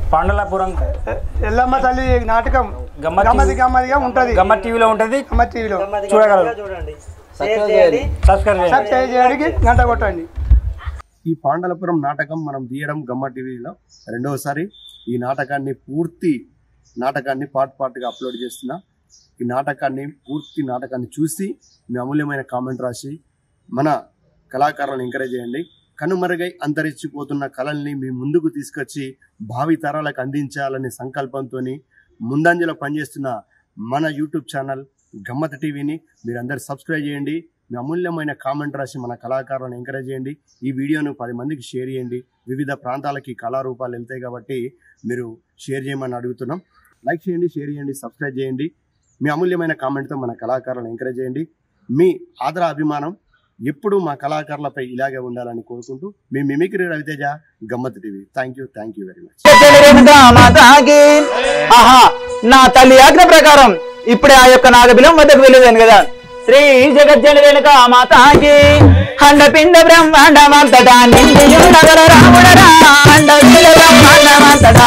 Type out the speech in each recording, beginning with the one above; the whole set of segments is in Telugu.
పాండలాపురం ఎల్లమ్మ తల్లి నాటకం గమ్మత్ గమ్మది గమ్మదిగా ఉంటది గమ్మత్ టీవీలో ఉంటుంది గమ్మత్ టీవీలో చూడగలరు చూడండి సబ్స్క్రైబ్ చేయండి సబ్స్క్రైబ్ చేయండి సబ్స్క్రైబ్ చేయడానికి గంట కొట్టండి ఈ పాండలపురం నాటకం మనం తీయడం గమ్మ టీవీలో రెండవసారి ఈ నాటకాన్ని పూర్తి నాటకాన్ని పార్ట్ పార్ట్గా అప్లోడ్ చేస్తున్నా ఈ నాటకాన్ని పూర్తి నాటకాన్ని చూసి మీ అమూల్యమైన కామెంట్ రాసి మన కళాకారులను ఎంకరేజ్ చేయండి కనుమరుగై అంతరించిపోతున్న కళల్ని మీ ముందుకు తీసుకొచ్చి భావి తరాలకు అందించాలనే సంకల్పంతో ముందంజలో పనిచేస్తున్న మన యూట్యూబ్ ఛానల్ గమ్మత్ టీవీని మీరందరూ సబ్స్క్రైబ్ చేయండి మీ అమూల్యమైన కామెంట్ రాసి మన కళాకారులను ఎంకరేజ్ చేయండి ఈ వీడియోను పది మందికి షేర్ చేయండి వివిధ ప్రాంతాలకి కళారూపాలు వెళ్తాయి కాబట్టి మీరు షేర్ చేయమని అడుగుతున్నాం లైక్ చేయండి షేర్ చేయండి సబ్స్క్రైబ్ చేయండి మీ అమూల్యమైన కామెంట్తో మన కళాకారులను ఎంకరేజ్ చేయండి మీ ఆదర అభిమానం ఎప్పుడూ మా కళాకారులపై ఇలాగే ఉండాలని కోరుకుంటూ మీ mimicry Raviteja Gammat TV thank you thank you very much మాతాకి ఆహా నా తల్లి ఆజ్ఞ ప్రకారం ఇప్పుడే ఆ యొక్క నాగబిలం వద్దకు వెళ్ళేదాను కదా శ్రీ జగజ్జన వెనుక మాతాకి అండపిండ బ్రహ్మాండమంతటా నిండియుండగల రాముడరా అండపిండ బ్రహ్మాండమంతటా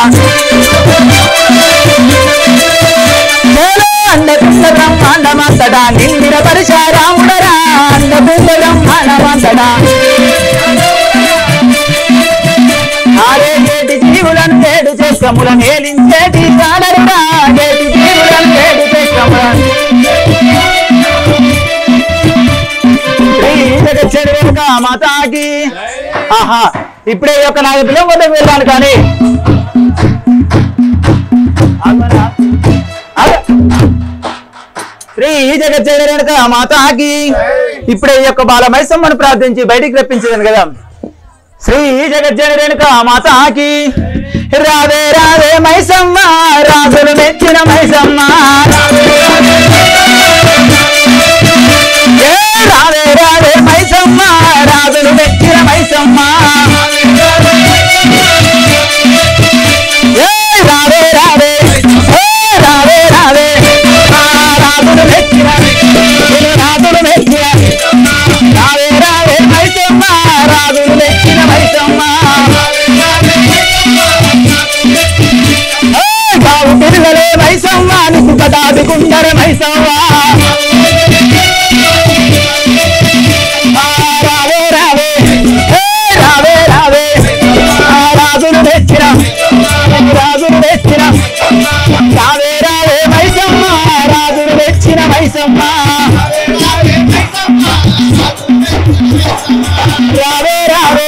నేల అండపిండ బ్రహ్మాండమంతటా నిండిన పరిశ రాముడరా అండపిండ బ్రహ్మాండమంతటా ఆరేటి జీవులను ఏడు చక్రములను ఏలించేటి వాడరుడా ఏటి జీవులను ఏడు చక్రములను శ్రీ జగచ్చరుక మాతాకి ఆహా ఇప్పుడే ఈ యొక్క నాకు పిల్లల వద్దకు వెళ్ళాను కానీ ఆగమనా? ఆగ. శ్రీ జగచ్చరుక మాతాకి ఇప్పుడే ఈ యొక్క బాలమైసమ్మను ప్రార్థించి బయటికి రప్పించదాను కదా శ్రీ జగజ్జన రేణుక మాతాకి రావే రావే మైసమ్మ రాజులు మెచ్చిన మైసమ్మ ఏ రావే రావే మైసమ్మ రాజులు మెచ్చిన మైసమ్మ ఏ రావే రావే ఏ రావే రావే ఆ రాజులు మెచ్చిన రాజులు మెచ్చిన రావే రావే మైసమ్మ రాజులు మెచ్చిన మైసమ్మ ఏ బావు తిరగలే మైసమ్మ నీకు కదాది కుందర మైసమ్మ ఆ రావే రావే ఏ రావే రావే ఆ రాజులు మెచ్చిన రాజులు మెచ్చిన రావే రావే మైసమ్మ రాజులు మెచ్చిన మైసమ్మ రావే రావే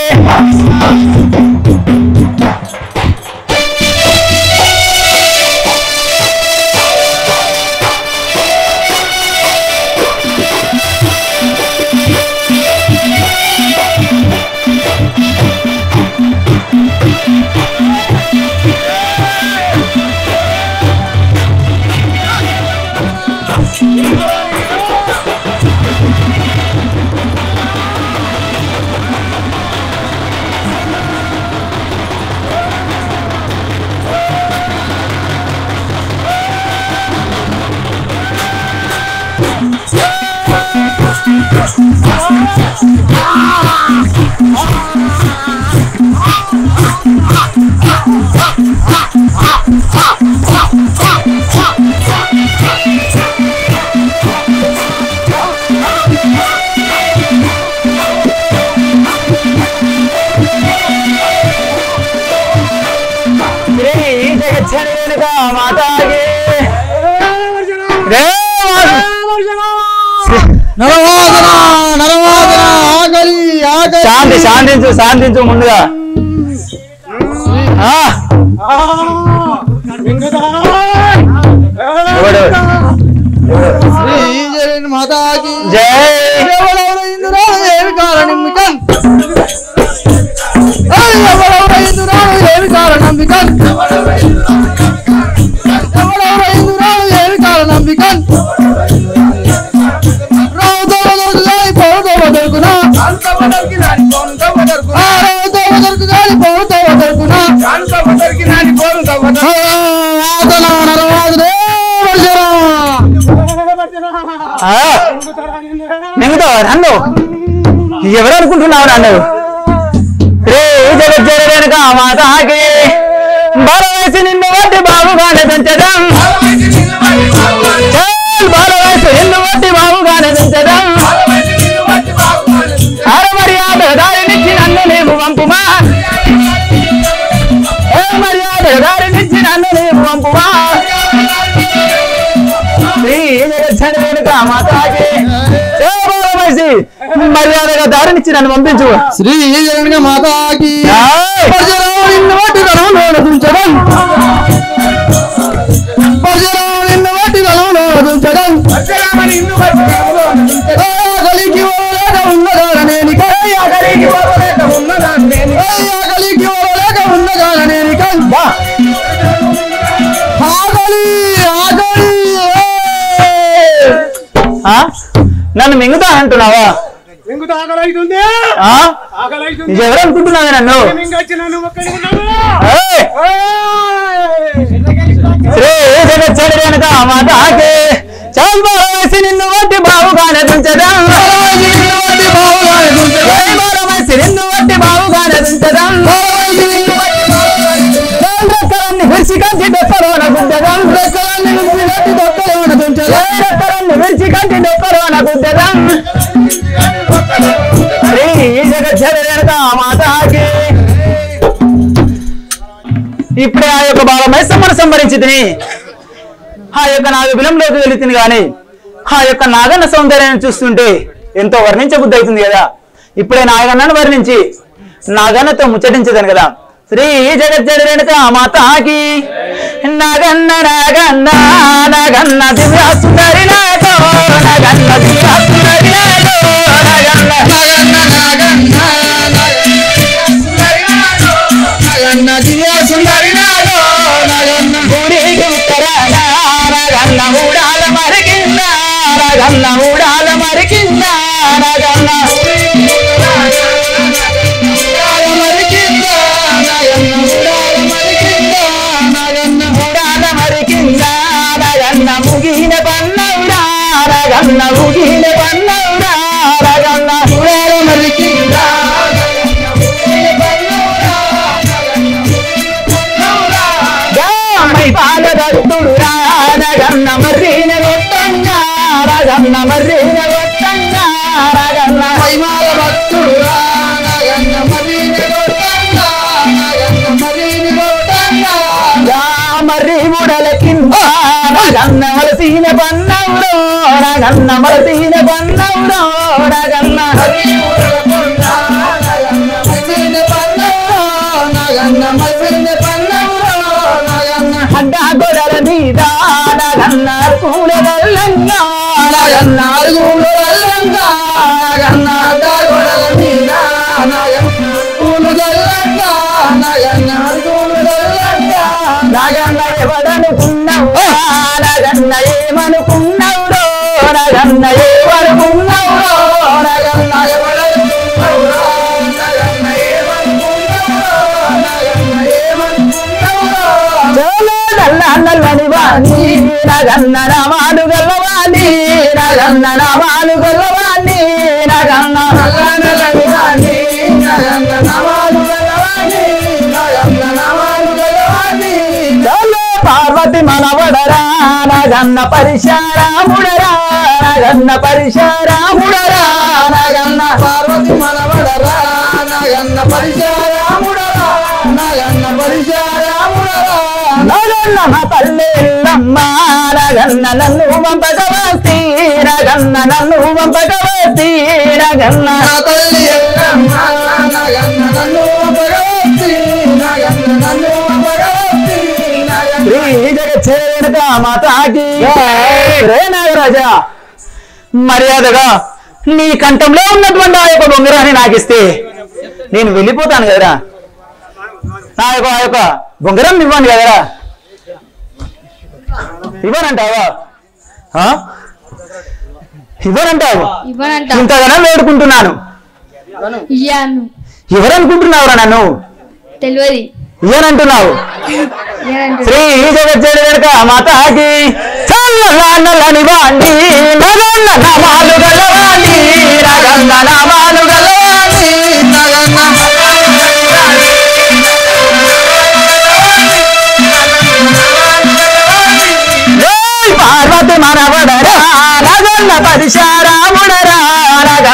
శ్రీ జగచ్చనుక మాతాకి రే నరవాదన నరవాదన ఆగలి ఆగలి శాంతి శాంతించు శాంతించు ముందుగా ఆ, ఎవడు? శ్రీజరన్ మాతాకి జై ఎవరెవరైందిరా ఏమి కారణం మిక ఎవరెవరైందిరా ఏమి కారణం మిక ఎవరెవరైందిరా ఏమి కారణం మిక రావుదోవ దొరుకుతాయి పౌరుదోవ దొరుకునా ఆ రావుదోవ దొరుకుతాయి పౌరుదోవ దొరుకునా ఆ, ఆదన నరవాదనే వర్షరా ఆ, మింగుతావా నన్ను ఎవరు అనుకుంటున్నావు నన్ను రే జగజ్జన వెనుక మాతాకి బలవేశ బావుగానే పెంచడం చాలు బాల వయసు ఎన్ను బట్టి బావుగానే పెంచడం అర మర్యాద దారినిచ్చి నన్ను నీవు పంపుమా ఏ మర్యాద దారినిచ్చి నన్ను నీవు పంపుమా శ్రీ జగచ్చంద్రునిక మాతాకి ఏ బాల వయసి మర్యాదగా దారినిచ్చి నన్ను పంపించు శ్రీ జగన్ మాతాకి ఏయ్! ప్రజలు నిన్ను బట్టి గలములో దుంచడం ప్రజలు నిన్ను బట్టి గలములో దుంచడం ఏ ఆకలికి ఓలేక ఉన్నదాననేనిక ఏ ఆకలికి ఓలేక ఉన్నదాననేనిక ఏ ఆకలికి ఓలేక ఉన్నదాననేనిక ఆకలి ఆకలి ఏయ్! ఆ? నన్ను మింగుతా అంటున్నావా ఇంకొక ఆకలి అవుతుంది ఆ? ఆకలి అవుతుంది ఇది ఎవరు అనుకుంటున్నావే నన్ను ఇంకొచ్చిన నువ్వు ఒక్కడి ఉన్నావు ఏయ్! శ్రీ జగచ్చడి వెనుక మాతాకి చాలు బాలవేసి నిన్ను వట్టి బావుగానే తుంచడం ఏయ్ బాలవేసి నిన్ను వట్టి బావుగానే తుంచడం రెక్కలన్నీ విరిచి కంటి డొక్కలోన గుద్దడం రెక్కలన్నీ విరిచి డొక్కలోన గుద్దడం రెక్కలన్నీ విరిచి కంటి డొక్కలోన గుద్దడం శ్రీ జగచ్చడి వెనుక మాతాకి ఇప్పుడే ఆ యొక్క బాలమైసమ్మను సంహరించి తిని ఆ యొక్క నాగ విలంలోకి వెళ్ళి తిని గాని ఆ యొక్క నాగన్న సౌందర్యాన్ని చూస్తుంటే ఎంతో వర్ణించబుద్ధి అవుతుంది కదా ఇప్పుడే నాగన్నను వర్ణించి నాగన్నతో ముచ్చటించదని కదా శ్రీ జగజ్జడి వెనుక మాతాకి నాగన్న నాగన్న నాగన్న దివ్య సుందరి నాగో నాగన్న దివ్య సుందరి నాగో నాగన్న నాగన్న నాగన్న నాగన్న దివ్య సుందరి నాగో నాగన్న ఊరికి ఉత్తరాన నాగన్న ఊడాల మరికింద నాగన్న ఊడాల మరికింద నాగన్న ఊడాల మరికింద నాగన్న ఊడాల మరికింద నాగన్న ఊడాల మరికింద నాగన్న ముగిన పన్నవుడా నాగన్న ముగిన పన్నవుడా నాగన్న ఊడాల మరికింద మై బాలదత్తుడు రాగన్న మర్రీన గొట్టంగా రాగన్న మర్రీన గొట్టంగా రాగన్న వైమాల భక్తుడు నాగన్న మరీని గొట్టంగా నాగన్న మరీని గొట్టంగా యా మర్రి ముడల కింద రాగన్న మలసీన పన్నవుడో రాగన్న మలసీన పన్నవుడో రాగన్న అడ్డా గొడల మీద రాగన్న పూల వల్లంగా రాగన్న అరుగుల వల్లంగా రాగన్న నాగన్న ఎవడనుకున్నావు నాగన్న ఏమనుకున్నావురో నాగన్న ఏమనుకున్నావురో నాగన్న ఎవడనుకున్నావు నాగన్న ఏమనుకున్నావురో నాగన్న ఏమనుకున్నావురో చోలో నల్ల నల్లని వాణి నాగన్న నామాలు గల్లవాణి నాగన్న నామాలు గల్లవాణి నాగన్న నల్ల నల్లని వాణి నాగన్న నామాలు గల్లవాణి నాగన్న నామాలు గల్లవాణి చోలో పార్వతి మనవడరా నాగన్న పరిశారాముడరా నాగన్న పరిశారాముడరా నాగన్న పార్వతి మనవడరా నాగన్న పరిచారాముడరా నాగన్న పరిచారాముడరా నగన్న మా తల్లిల్లమ్మ నగన్న నన్ను పంపగవస్తి నగన్న నన్ను పంపగవస్తి నగన్న నా తల్లి ఎల్లమ్మ నాగన్న నన్ను భగవతి నాగన్న నన్ను భగవతి నాగన్న శ్రీ జగచ్చేనుక మాతాకి రే నాగరాజా మర్యాదగా నీ కంఠంలో ఉన్నటువంటి ఆ యొక్క బొంగరాన్ని నాకిస్తే నేను వెళ్ళిపోతాను కదరా నా యొక్క ఆ యొక్క బొంగరం ఇవ్వను కదరా ఇవ్వనంటావా ఆ? ఇవ్వనంటావు ఇవ్వనంట ఇంతగానో వేడుకుంటున్నాను ఇయ్యాను ఎవరనుకుంటున్నావురా నన్ను తెలియదు ఇయ్యనంటున్నావు ఇయ్యానంట శ్రీ జగజ్జడి వెనుక మాతాకి చల్లని వాణి నగన్న నామాలు గలవాణి నగన్న నామాలు గలవాణి నగన్న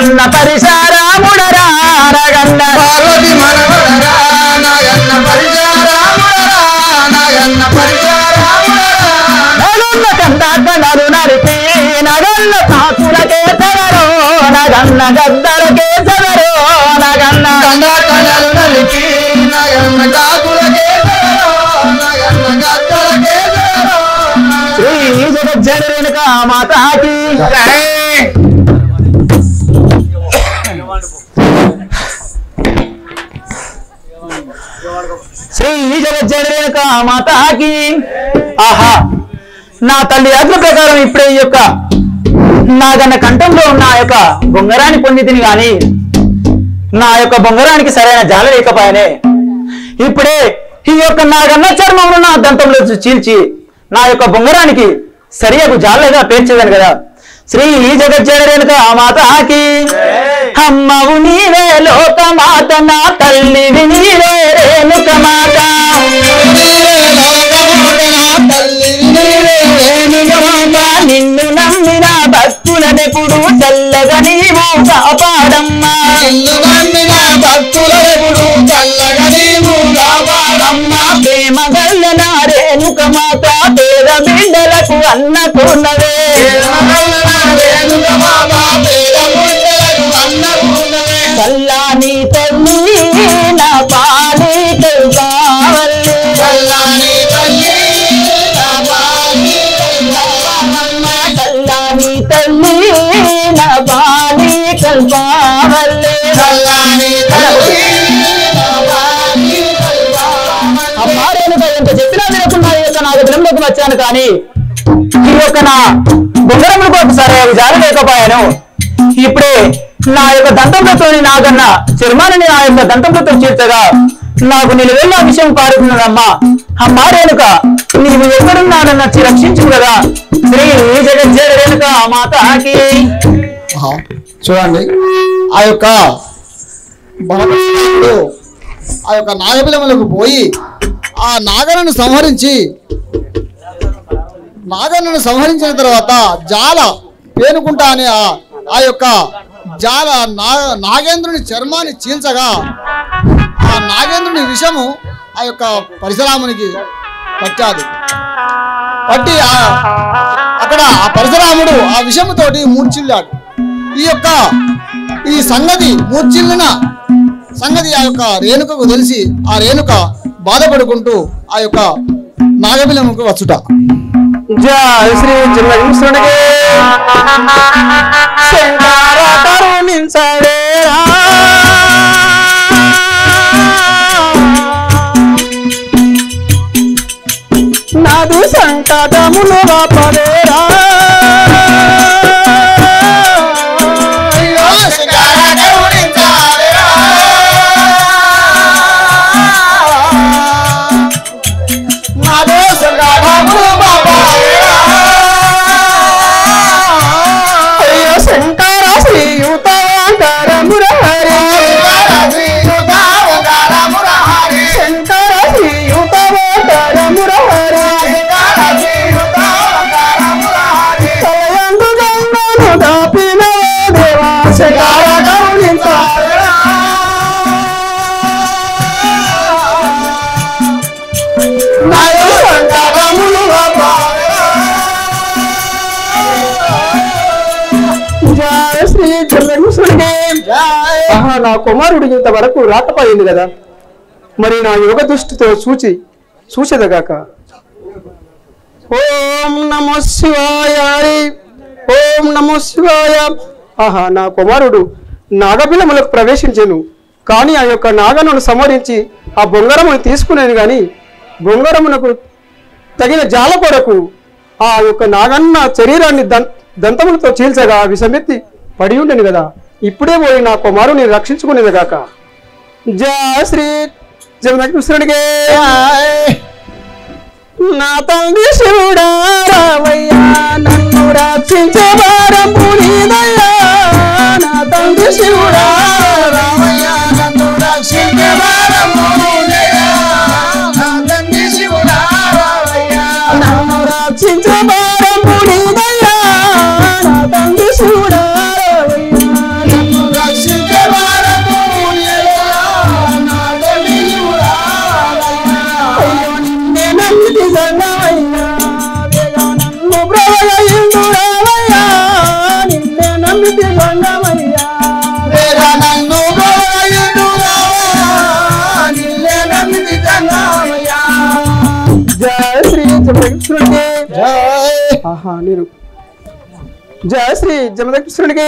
నాగన్న పరిశారాముడరా నాగన్న పార్వతి మనవడరా నాయన్న పరిచారాముడరా నాయన్న పరిచారాముడరా నగన్న కందాకనలు నరిపి నగన్న కాకులకే సవరో నగన్న గద్దలకే సవరో నగన్న కండాకడలు నలికి నాయన్న కాకులకే సరో నాయన్న గద్దలకే సరో శ్రీ జగజ్జనరేణుక మాతాకి శ్రీ జగజ్జనరేణుక మాతాకి ఆహా నా తల్లి ఆజ్ఞ ప్రకారం ఇప్పుడే ఈ యొక్క నాగన్న కంఠంలో ఉన్న ఆ యొక్క బొంగరాన్ని పొందితిని గాని నా యొక్క బొంగరానికి సరైన జాల లేకపోయానే ఇప్పుడే ఈ యొక్క నాగన్న చర్మమును నా దంతంలో చీల్చి నా యొక్క బొంగరానికి సరియకు జాలగా పేర్చేదాను కదా శ్రీ జగజ్జనరేణుక మాతాకి అమ్మవు నీవే లోక మాత నా తల్లివి నీవే రేణుక మాత నిన్ను నమ్మిన భక్తులనెప్పుడు చల్లగా నీవు కాపాడమ్మా అమ్మా ప్రేమ గల్ల నా రేణుక మాత పేద బిడ్డలకు అన్నకున్నవే చల్లాని తల్లి నా పాలికలు కావాలి చల్లాని తల్లి నా పాలికలు కావాలి అమ్మా రేణుక ఎంత చెప్పినా వినకుండా ఈ యొక్క నాకు విలంలోకి వచ్చాను కానీ ఈ యొక్క నా బొంగరములకు ఒకసారి అవి జారలేకపోయాను ఇప్పుడే నా యొక్క దంతంతో నాగన్న చర్మాలని నా యొక్క దంతంతో చేర్చగా నాకు నిలువెల్ల విషయం పాడుతున్నదమ్మా అమ్మా రేణుక నీవు ఎక్కడున్నానన్న రక్షించు కదా శ్రీ జగజ్జయ రేణుక మాతాకి ఆహా, చూడండి ఆ యొక్క బలవంతుడు ఆ యొక్క నాగబిలములకు పోయి ఆ నాగలను సంహరించి నాగలను సంహరించిన తర్వాత జాల పేనుకుంటా అనే ఆ ఆ యొక్క జాల నా నాగేంద్రుని చర్మాన్ని చీల్చగా ఆ నాగేంద్రుని విషము ఆ యొక్క పరశురామునికి పట్టాదు పట్టి ఆ- అక్కడ ఆ పరశురాముడు ఆ విషముతోటి మూర్చిల్లాడు ఈ యొక్క ఈ సంగతి మూర్చిల్లిన సంగతి ఆ యొక్క రేణుకకు తెలిసి ఆ రేణుక బాధపడుకుంటూ ఆ యొక్క నాగబిలముకు వచ్చుట జయ శ్రీ జన్మజన్మునికి శంకర కరుణించడేరా నాదు సంకటములు వాపడేరా అయ్యో శంకర శ్రీయుత మురహరి శంకర శ్రీయుత మురహరి కలయందు గంగను దాపిన దేవా శంకర కరుణించారా నాయో సంకటములు వాపడేరా జయ శ్రీ జన్మజన్మునికి ఆహా నా కుమారుడు ఇంతవరకు రాకపోయింది కదా మరి నా యోగ దృష్టితో సూచి చూచెదగాక ఓం నమో శివాయ హరి. ఓం నమో శివాయ ఆహా నా కుమారుడు నాగబిలములకు ప్రవేశించెను కానీ ఆ యొక్క నాగనును సంహరించి ఆ బొంగరమును తీసుకునేది గాని బొంగరమునకు తగిన జాల కొరకు ఆ యొక్క నాగన్న శరీరాన్ని దం దంతములతో చీల్చగా విషమెత్తి పడి ఉండను కదా ఇప్పుడే పోయి నా కుమారుని రక్షించుకునేది గాక జయ శ్రీ జగన్కృష్ణుడికే నా తండ్రి శివుడా రావయ్యా నన్ను రక్షించే వారం పునీదయ్యా నా తండ్రి శివుడా రావయ్యా నన్ను రక్షించే వారం పునీదయ్యా నా తండ్రి శివుడా రావయ్యా నన్ను రక్షించే వారం పునీదయ్యా నా తండ్రి శివుడా రావయ్యా నన్ను నమ్మితి గంగమయ్యా వేద నన్ను గోరయుడుగా నిన్నే నమ్మితి గంగమయ్యా జయ శ్రీ జమదకృష్ణుడికి జై ఆహా నీరు జయ శ్రీ జమదకృష్ణుడికి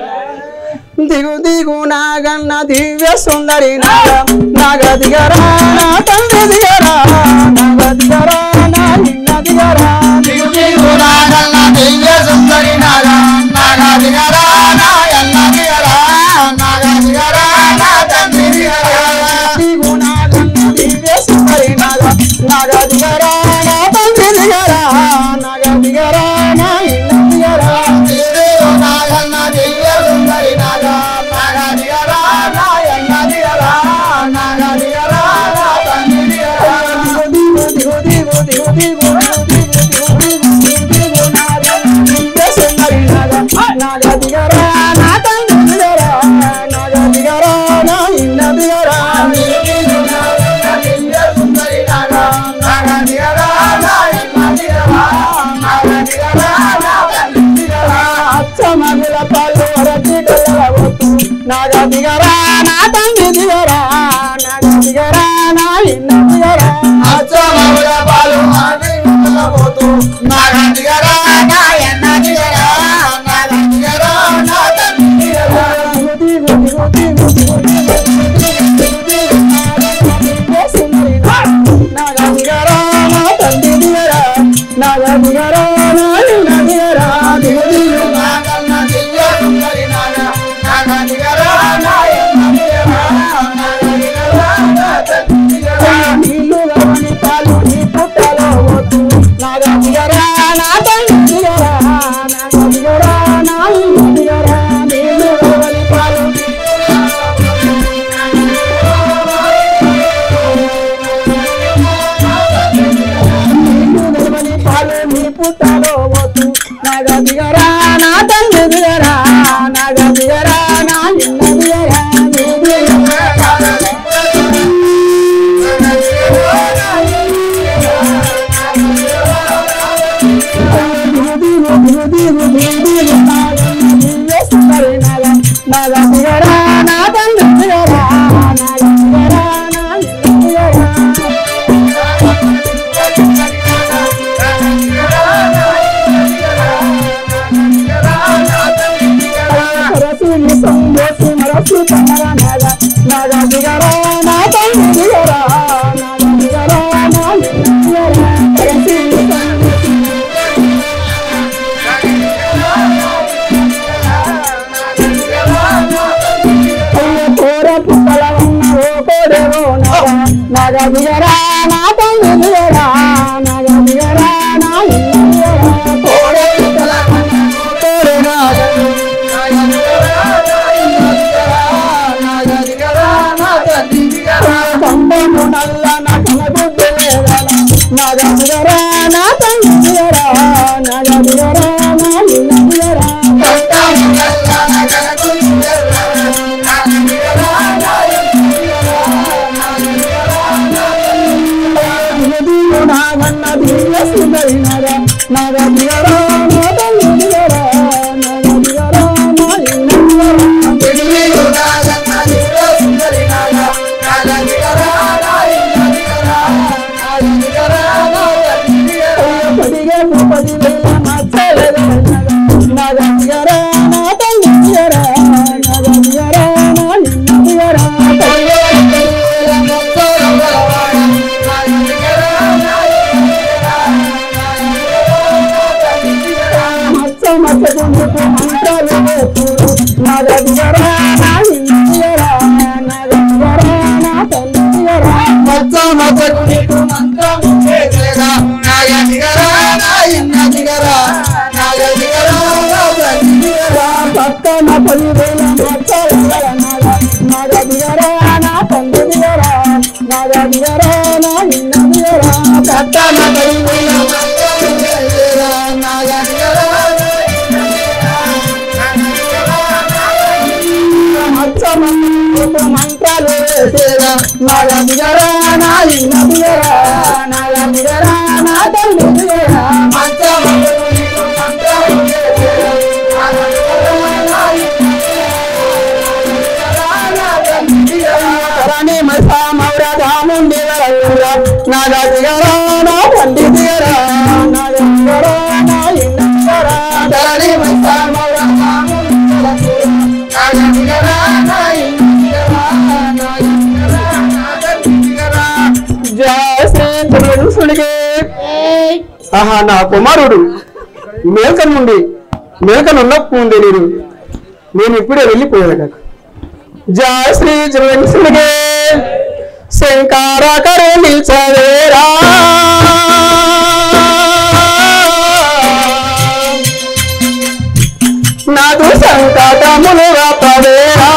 దిగు దిగు నాగన్న దివ్య సుందరి నాగ నాగ దిగరా నా తండ్రి దిగరా నాగ దిగరా నా నిన్న దిగరా దిగు దిగు నాగన్న దివ్య సుందరి నాగ నాగ దిగరా నాయన్న దిగరా నాగ దిగరా నా తండ్రి దిగరా దిగు నాగన్న దివ్య సుందరి నాగ నాగ దిగరా నా తండ్రి దిగరా నాగ దిగరా నా నిన్న దిగరా దిగు నాగన్న దివ్య సుందరి నాగ నాగ దిగరా నాయన్న దిగరా నాగ దిగరా నా తండ్రి దిగరా దిగు దిగు దిగు దిగు దిగు దిగు దిగు దిగు దిగు నాగ దివ్య సుందరి నాగ నాగ దిగరా నా తండ్రి దిగరా నాగ దిగరా నా నిన్న దిగరా దిగు నాగన్న దివ్య సుందరి నాగ నాగ దిగరా నాయన్న దిగరా నాగ దిగరా నా తండ్రి దిగరా అచ్చమగుల పళ్ళు అరటి గొల్లవతు నాగ దిగరా నా తండ్రి దిగరా నాగ దిగరా నా నిన్న దిగరా అచ్చమగుల పాలు మాది పోతూ నాగ దిగరా నాయన్న దిగరా నాగ దిగరా నా తండ్రి దిగరా దిగు దిగు దిగు దిగు దిగు దిగు దిగు దిగు సుందరి నాగ దిగరా నా తండ్రి దిగరా నాగ దిగరా నా నిన్న దిగరా దిగు దిగు నాగన్న దివ్య సుందరి నాగ నాగ దిగరా నాయన్న దిగరా నాగ దిగరా నా తండ్రి దిగరా నీళ్ళు గవని పాలు నీ పుట్టలో వద్దు నాగ దిగరా నా తండ్రి దిగరా నాగ దిగరా నా ఇల్లు దిగరా నీళ్ళు గవని పాలు నీళ్ళు గవని పాలు నీ పుట్టలో వద్దు నాగ దిగరా నా తండ్రి దిగరా నాగ దిగరా నా ఇల్లు దిగరా నీ దిగరా నగదిగరా నా తండ్రి దిగరా నగదిగరా నా ఇల్లు దిగరా కోడే కోడే నాగ కంబము నల్ల నా కనబుద్ధి లేదల నగదిగరా నా తండ్రి దిగరా నగదిగరా నా ఇల్లు దిగరా దిగు నాగన్న దివ్య సుందరి నగ నగదిగరా నా తండ్రి దిగరా నగదిగరా నా ఇల్లు దిగరా పదిగేపు పదివేల మచ్చలేదు నగదిగరా నా తండ్రి దిగరా నగదిగరా నా ఇల్లు దిగరా మచ్చ మచ్చ గుండుకు మంటలు వేపుడు నగదిగరా నా ఇల్లు దిగరా నగదిగరా నా తండ్రి దిగరా మచ్చ మచ్చ గుడికు మంత్రము చేసేగా నాగ దిగరా నాయన్న దిగరా నాగ దిగరా నాగ దిగరా పక్కన పదివేల మచ్చలు నగ నగ దిగరా నా తండ్రి దిగరా నగ దిగరా నా ఇల్లు దిగరా పట్టణ పైన మంత్రము చేసేగా నాగ దిగరా మచ్చ మచ్చ మంటలు వేసేరా నగ దిగరా నా ఇల్లు దిగరా నగ దిగరా నా తండ్రి దిగరా మంత్రము గుడికు మంత్రము చేసేగా నాగ దిగరా నాయన్న దిగరా నాగా దిగరా నా తండ్రి దిగరా నాగా దిగరా నా ఇంటి దిగరా ధరణి మైసామరా నాగా దిగరా నా ఇంటి దిగరా నాగా దిగరా నా తండ్రి దిగరా జయ శ్రీ త్రివేణుసుడికి ఆహా నా కుమారుడు మేల్కన్ నుండి మేల్కన్ ఉన్నప్పుడు నేను నేను ఇప్పుడే వెళ్ళిపోయాను కాక జయ శ్రీ త్రివేణుసుడికి శంకార కరే నిల్చవేరా నాకు సంకటములు రాపవేరా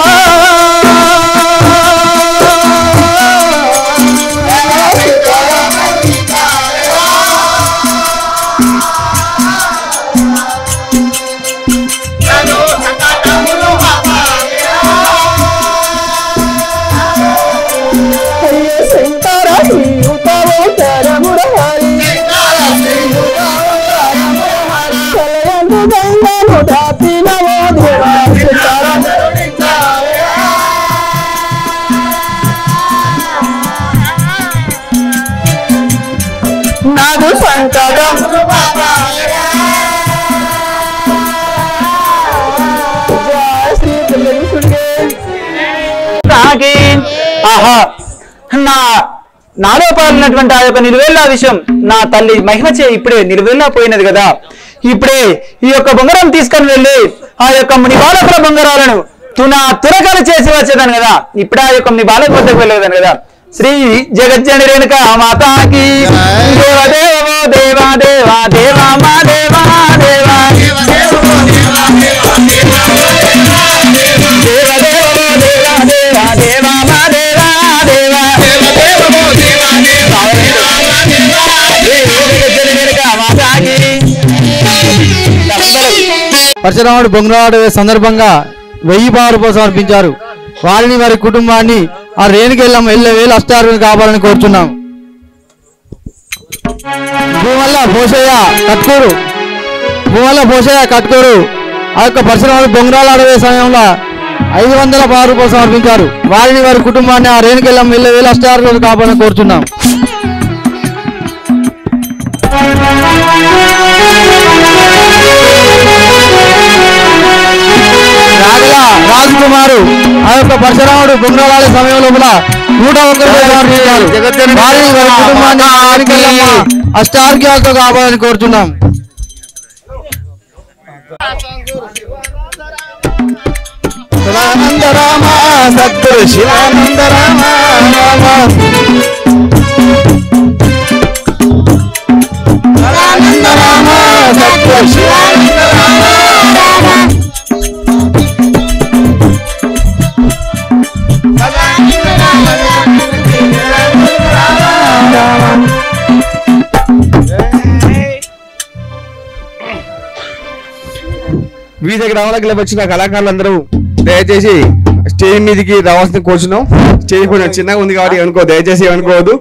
హరియ శంకర శ్రీయుతవో చరమురహరి కలయందు గంగను దాపినవో దేవా శంకర నాదు సంకటం జయ శ్రీ త్రివేణుసుడికి తాకి ఆహా నా నాలో పాలినటువంటి ఆ యొక్క నిలువెల్లా విషయం నా తల్లి మహిమ చే ఇప్పుడే నిలువెల్లా పోయినది కదా ఇప్పుడే ఈ యొక్క బొంగరం తీసుకొని వెళ్ళి ఆ యొక్క ముని బాలకుల బొంగరాలను తున తురకలు చేసి వచ్చేదాను కదా ఇప్పుడు ఆ యొక్క ముని బాలక వద్దకు వెళ్ళేదాను కదా శ్రీ జగజ్జని రేణుక మాతాకి దేవదేవో దేవా దేవా దేవా మా దేవా దేవా దేవదేవో దేవా దేవా దేవా మా దేవా దేవా పరశురాముడు బొంగరాడు సందర్భంగా వెయ్యి పాలు సమర్పించారు వారిని వారి కుటుంబాన్ని ఆ రేణుకెళ్ళం ఎల్ల వేలు అష్టారుని కావాలని కోరుచున్నాం భూమల్ల భూషయ్య కట్కూరు భూమల్ల భూషయ్య కట్కూరు ఆ యొక్క పరశురాముడు బొంగరాలు అడవే సమయంలో ఐదు వందల పాలు రూపాయలు సమర్పించారు వారిని వారి కుటుంబాన్ని ఆ రేణుకెళ్ళం ఎల్ల వేలు అష్టారుని కావాలని కోరుచున్నాం రాగల రాజకుమారు ఆ యొక్క పరశురాముడు బొంగరాల సమయం లోపల నూట ఒక్క రూపాయలు సమర్పించారు వారిని వారి కుటుంబాన్ని ఆ రేణుకెళ్ళమ్మ అష్టార్గ్యాలతో కావాలని కోరుతున్నాం శివానంద రామ సద్గురు శివానంద రామ రామ శివానంద రామ సద్గురు శివానంద రామ రామ వీధి గ్రామాలకు వచ్చిన కళాకారులందరూ దయచేసి స్టేజ్ మీదకి రావాల్సిన కోరుచున్నాం స్టేజ్ కొంచెం చిన్నగా ఉంది కాబట్టి అనుకో దయచేసి అనుకోవద్దు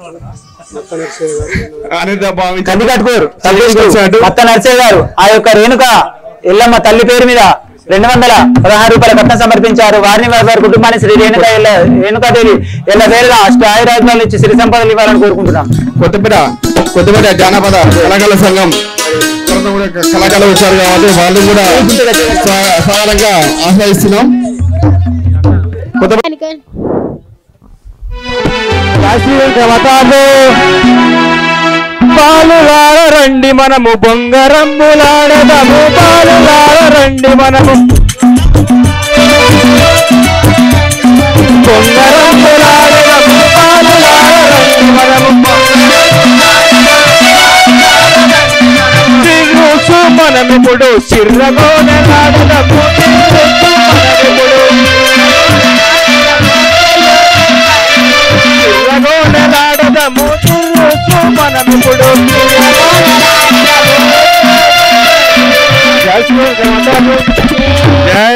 అనేది భావించి కంది కట్టుకోరు వచ్చినట్టు. కొత్త నర్సయ్య గారు ఆ యొక్క రేణుక ఎల్లమ్మ తల్లి పేరు మీద రెండు వందల పదహారు రూపాయల కట్నం సమర్పించారు వారిని వారి వారి కుటుంబాన్ని శ్రీ రేణుక ఎల్ల రేణుకాదేవి ఎల్ల వేరుగా అష్ట ఆయురాజ్యాలు ఇచ్చి సిరి సంపదలు ఇవ్వాలని కోరుకుంటున్నాం కొత్తపేట కొత్తపేట జానపద కళాకారుల సంఘం తర్వాత కూడా కళాకారులు వచ్చారు కాబట్టి వాళ్ళు కూడా సా- సాధారణంగా ఆశ్రయిస్తున్నాం కొత్తపేట పాలులార రండి మనము బొంగరంబులాడదము పాలులార రండి మనము బొంగరంబులాడదము పాలులార రండి మనము తిరుసు మనమిప్పుడు చిర్రగోనె నాడదము తిరుసు మనమిప్పుడు చిర్రగోనెలాడదము తిరుసు మనమిప్పుడు జై శ్రీరామ. జై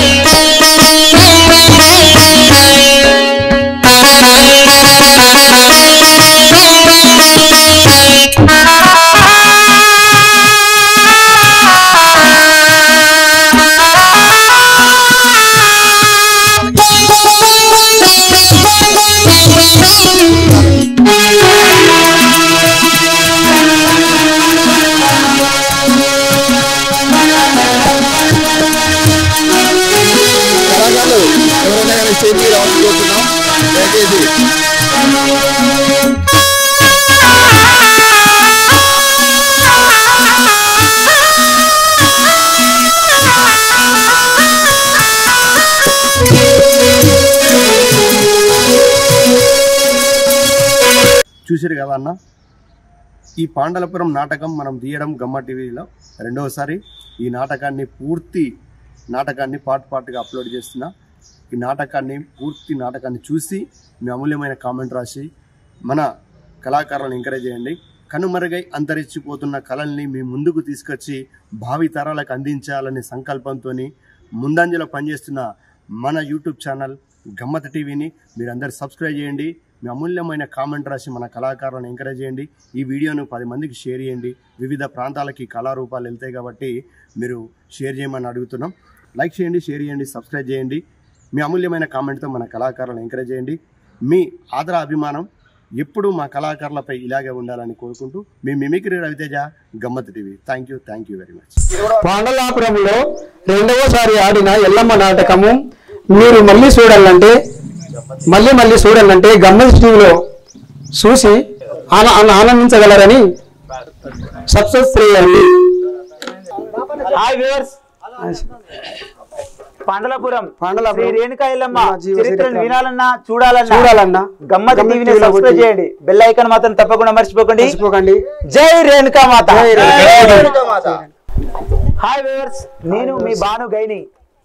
Thank you. చూసారు కదా అన్న ఈ పాండలపురం నాటకం మనం తీయడం గమ్మ టీవీలో రెండవసారి ఈ నాటకాన్ని పూర్తి నాటకాన్ని పార్ట్ పార్ట్గా అప్లోడ్ చేస్తున్నా ఈ నాటకాన్ని పూర్తి నాటకాన్ని చూసి మీ అమూల్యమైన కామెంట్ రాసి మన కళాకారులను ఎంకరేజ్ చేయండి కనుమరుగై అంతరించిపోతున్న కళల్ని మీ ముందుకు తీసుకొచ్చి భావి తరాలకు అందించాలనే సంకల్పంతో ముందంజలో పనిచేస్తున్న మన యూట్యూబ్ ఛానల్ గమ్మత్ టీవీని మీరందరూ సబ్స్క్రైబ్ చేయండి మీ అమూల్యమైన కామెంట్ రాసి మన కళాకారులను ఎంకరేజ్ చేయండి ఈ వీడియోను పది మందికి షేర్ చేయండి వివిధ ప్రాంతాలకి కళారూపాలు వెళ్తాయి కాబట్టి మీరు షేర్ చేయమని అడుగుతున్నాం లైక్ చేయండి షేర్ చేయండి సబ్స్క్రైబ్ చేయండి మీ అమూల్యమైన కామెంట్తో మన కళాకారులను ఎంకరేజ్ చేయండి మీ ఆదర అభిమానం ఎప్పుడూ మా కళాకారులపై ఇలాగే ఉండాలని కోరుకుంటూ మీ mimicry Raviteja Gammat TV thank you thank you very much పాండలాపురంలో రెండవసారి ఆడిన ఎల్లమ్మ నాటకము మీరు మళ్ళీ చూడాలంటే మళ్ళీ మళ్ళీ చూడాలంటే గమ్మత్ టీవీలో చూసి ఆన- ఆన- ఆనందించగలరని సబ్స్క్రైబ్ చేయండి హాయ్ వ్యూవర్స్ పాండలపురం పాండలాపురం. శ్రీ రేణుకా ఎల్లమ్మ మా జీవ చరిత్రను చరిత్ర. వినాలన్నా చూడాలన్నా చూడాలన్నా గమ్మత్ గమ్మత్ టీవీని టీవీలో సబ్స్క్రైబ్ కొట్టి. చేయండి బెల్ ఐకాన్ మాత్రం తప్పకుండా మర్చిపోకండి మర్చిపోకండి జై రేణుకా మాత జై రేణుకా మాత. హాయ్ వ్యూవర్స్ నేను మీ బాను గైని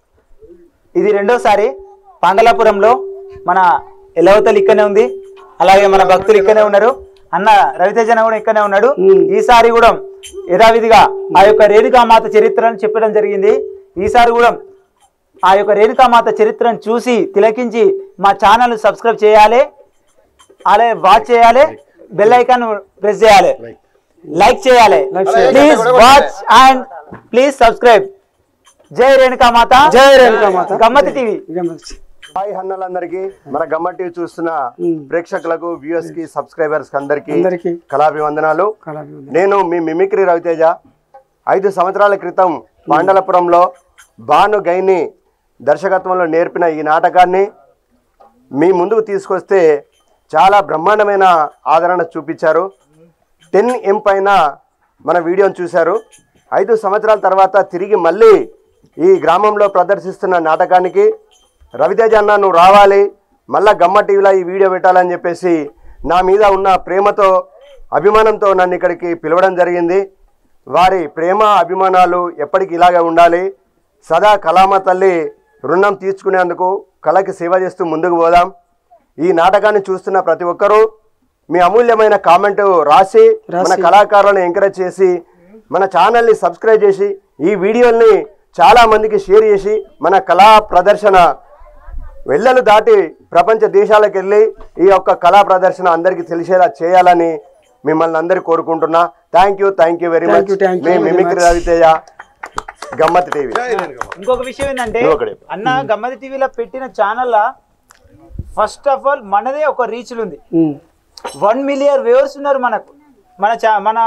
ఇది రెండోసారి పాండలాపురంలో మన ఎలవతలు ఇక్కడనే ఉంది అలాగే మన భక్తులు ఇక్కడనే ఉన్నారు అన్న రవితేజన కూడా ఇక్కడనే ఉన్నాడు మ్మ్. ఈసారి కూడా యథావిధిగా ఆ యొక్క రేణుకామాత చరిత్రను చెప్పడం జరిగింది ఈసారి కూడా ఆ యొక్క రేణుకామాత చరిత్రను చూసి తిలకించి మా ఛానల్ సబ్స్క్రైబ్ చేయాలి అలాగే వాచ్ చేయాలి బెల్ ఐకాన్ ప్రెస్ చేయాలి లైక్ చేయాలి Like చేయాలి. Please watch and please subscribe జై రేణుకా మాత జై రేణుకా మాత. గమ్మతి టీవీ గమ్మత్. హాయ్ అన్నలందరికీ మన గమ్మ టీవీ చూస్తున్న మ్మ్. ప్రేక్షకులకు వ్యూవర్స్ కి సబ్స్క్రైబర్స్ కి అందరికీ అందరికీ కళాభివందనాలు కళాభివందనాలు. నేను మీ మిమిక్రీ రవితేజ ఐదు సంవత్సరాల క్రితం పాండలపురంలో భాను గైని దర్శకత్వంలో నేర్పిన ఈ నాటకాన్ని మీ ముందుకు తీసుకొస్తే చాలా బ్రహ్మాండమైన ఆదరణ చూపించారు టెన్ ఎం పైన మన వీడియోని చూశారు ఐదు సంవత్సరాల తర్వాత తిరిగి మళ్ళీ ఈ గ్రామంలో ప్రదర్శిస్తున్న నాటకానికి రవితేజ అన్న నువ్వు రావాలి మళ్ళా గమ్మ టీవీలో ఈ వీడియో పెట్టాలని చెప్పేసి నా మీద ఉన్న ప్రేమతో అభిమానంతో నన్ను ఇక్కడికి పిలవడం జరిగింది వారి ప్రేమ అభిమానాలు ఎప్పటికీ ఇలాగే ఉండాలి సదా కళామ తల్లి రుణం తీర్చుకునేందుకు కళకి సేవ చేస్తూ ముందుకు పోదాం ఈ నాటకాన్ని చూస్తున్న ప్రతి ఒక్కరూ మీ అమూల్యమైన కామెంట్ రాసి మన రాసి. కళాకారులను ఎంకరేజ్ చేసి మన ఛానల్ని సబ్స్క్రైబ్ చేసి ఈ వీడియోల్ని చాలా మందికి షేర్ చేసి మన కళా ప్రదర్శన వెళ్ళలు దాటి ప్రపంచ దేశాలకు వెళ్ళి ఈ యొక్క కళా ప్రదర్శన అందరికీ తెలిసేలా చేయాలని మిమ్మల్ని అందరి కోరుకుంటున్నా thank you thank you very Thank much you, thank you మీ very mimicry much. Raviteja Gammat TV ఇంకొక విషయం ఏంటంటే నువ్వు ఒకడే. అన్న గమ్మతి టీవీలో పెట్టిన ఛానల్ ఫస్ట్ ఆఫ్ ఆల్ మనదే ఒక రీచ్లు ఉంది ఉమ్. వన్ మిలియన్ వ్యూవర్స్ ఉన్నారు మనకు మన చా- మన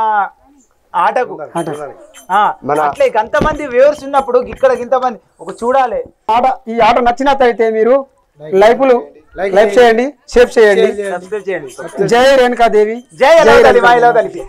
ఆటకు ఆట. ఆ, మన- అట్లే అంతమంది వ్యూవర్స్ ఉన్నప్పుడు ఇక్కడ ఇంతమంది ఒక చూడాలి ఆట ఈ ఆట నచ్చినట్లయితే మీరు లైఫ్లు లైక్ చేయండి షేర్ చేయండి సబ్స్క్రైబ్ చేయండి జై రేణుకాదేవి జై ఎలా రేణుకా కలిపి మాయలో కలిపి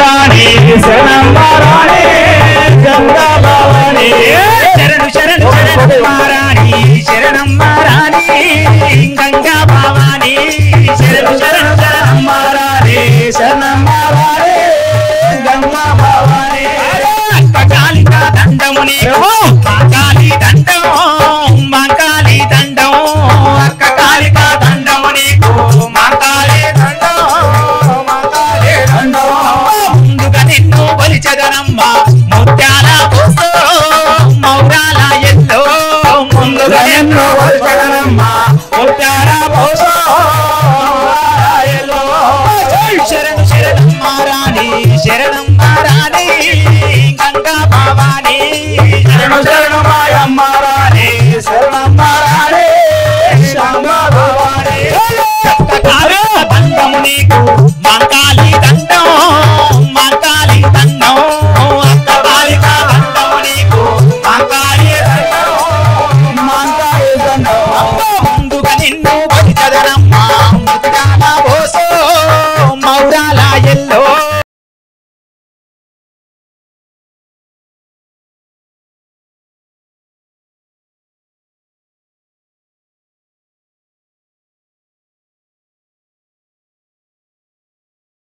శరణు శరణు శరణు మారాణి శరణం మారాణి గంగా భవాని శరణు శరణు శరణం మారాణి శరణం మారాణి గంగా భవాని అక్కకాలిక దండము నీకు మాకాలి దండం మాకాలి దండం అక్కకాలిక దండము నీకు మాకాలి దండం మాకాలి దండం ముందుగా నిన్ను బలిచదనమ్మ ముత్యాల పూసో మౌరాల ఎల్లో ముందుగా నిన్ను బలిచదనమ్మ ముత్యాల పూసో మౌరాల ఎల్లో శరణు శరణం మారాణి శరణం మారాణి గంగా భవాని శరణు శరణు మాయమ్మ రాణి శరణం మారాణి గంగా భవాని కావ్య దండము నీకు మంకాలి దండం మంకాలి దండం అక్క బాలిక దండము నీకు మంకాలి